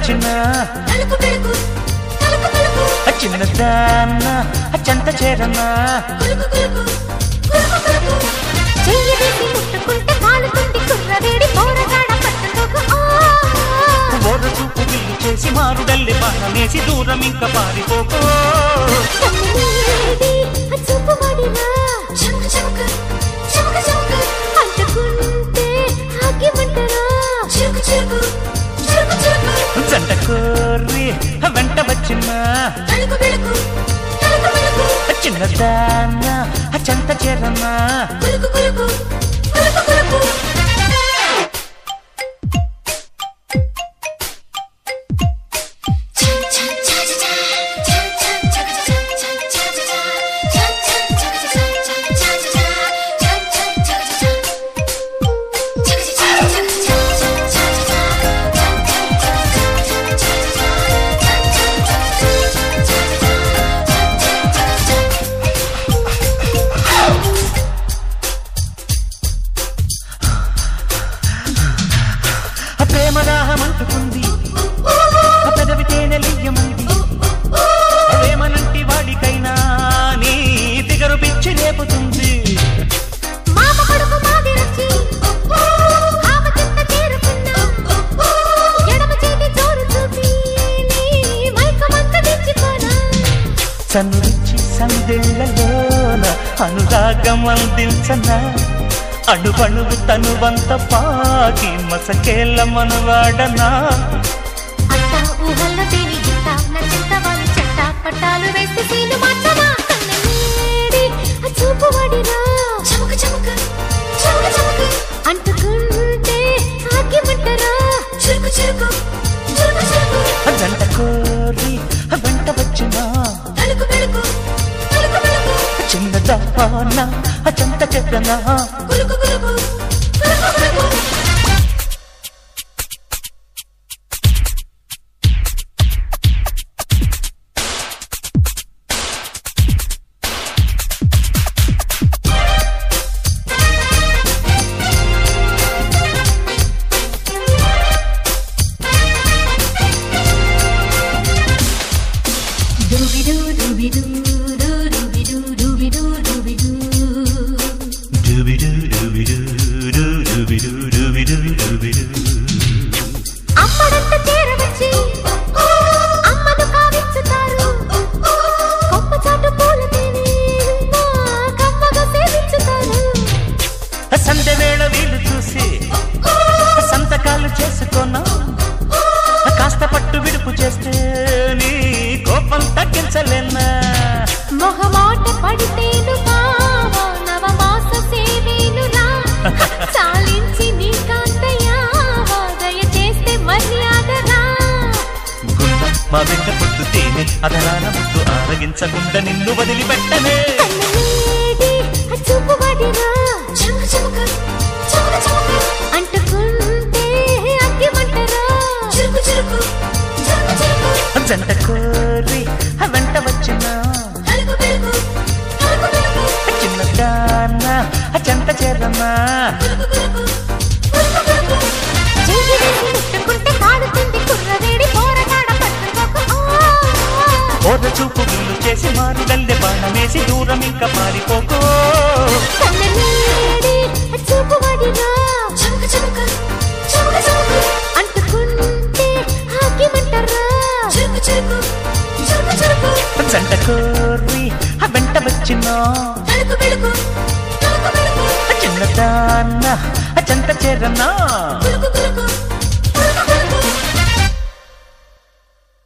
వచ్చిన తలుకు వెలుగు తలుకు వెలుగు చిన్నదాన్న చెంత చేరనా కులుకు కులుకు కులుకు కులుకు చెయ్యి వేసి ముట్టుకుంటే కాలుతుంది కుర్రవేడి పోరగాడ పట్టుకోకు ఆ ఓర చూపు విల్లు చేసి మారుడల్లి బాణమేసి దూరం ఇంకా పారిపోకో కన్నీడి చూపు మడినా చమక చమక చమక చమక అంటుకుంటే ఆగిమంటరా చిరుకు చిరుకు చిరుకు చిరుకు జంట కోరి వెంట వచ్చిన తలుకు వెలుగు తలుకు వెలుగు చిన్నదాన్న చెంత చేరనా కులుకు కులుకు కులుకు కులుకు ప్రేమ దాహం అంటుకుంది పెదవి తేనెలియ్యమంది ప్రేమనంటి వాడికైనా నీ దిగరు పిచ్చి రేపుతుంది మామ కొడుకు మాదిరొచ్చి ఆమె కింద చేరుకున్నా ఎడమ చేతి జోరు చూపి నీ మైకమంత దించిపోనా సన్నిచ్చి సందెళ్లలోన అనురాగం అందించనా అడుగణువు తనువంత పాకి మసకేళ్ళ మనువాడనా అంతా ఊహల్లో తేలి గింత నచ్చింత వాళ్ళు చెట్ట పట్టాలు వేస్తే సీను మార్చనా కన్నీడి ఆ చూపు వాడినా చమక చమక చమక చమక అంటుకుంటే ఆగిమంటరా చురుకు చురుకు చురుకు చురుకు జంట కోరి వెంట వచ్చిన తలుకు వెలుగు తలుకు వెలుగు చిన్నదాన చెంత చెత్తనా కులుకు కులుకు కులుకు కులుకు Dooby-doo, dooby-doo, doo-dooby-doo, dooby-doo, dooby-doo. అమ్మడంత చేరవచ్చి అమ్మను కావించుతారు కొమ్మ చాటు పూల తేనె మా కమ్మగా సేవించుతారు సంధ్య వేళ వీలు చూసి సంతకాలు చేసుకున్నా కాస్త పట్టు విడుపు చేస్తే నీ కోపం తగ్గించలేనా మొహమాట పడితేను కావా నవమాస సేవేనురా చాలించి నీ కాంతయావా దయచేస్తే మర్యాదరా గుండ మా వెంట పొద్దు తేనె అదనాన ముద్దు ఆరగించకుండా నిన్ను వదిలిపెట్టనే కన్నలేడి ఆ చూపు వాడిరా చమక చమక చమక చమక అంటుకుంటే అగ్గిమంటరా చురుకు చురుకు చురుకు చురుకు జంట కోరి వెంట వచ్చిన తలుకు వెలుగు తలుకు వెలుగు చిన్నదాన్న చెంత చేరనా కులుకు కులుకు కులుకు కులుకు చెయ్యి వేసి ముట్టుకుంటే కాడుతుంది కుర్రవేడి పోరగాడ పట్టుకోకు ఆ ఓద చూపు విల్లు చేసి మారుడల్లె బాణమేసి దూరం ఇంకా పారిపోకో కన్నలేడి ఆ చూపు వాడిరా చమక చమక చమక చమక అంటుకుంటే ఆగిమంటరా చురుకు చురుకు చురుకు చురుకు జంట కోరి వెంట వచ్చిన తలుకు వెలుగు తలుకు వెలుగు చిన్నదాన్న చెంత చేరనా కులుకు కులుకు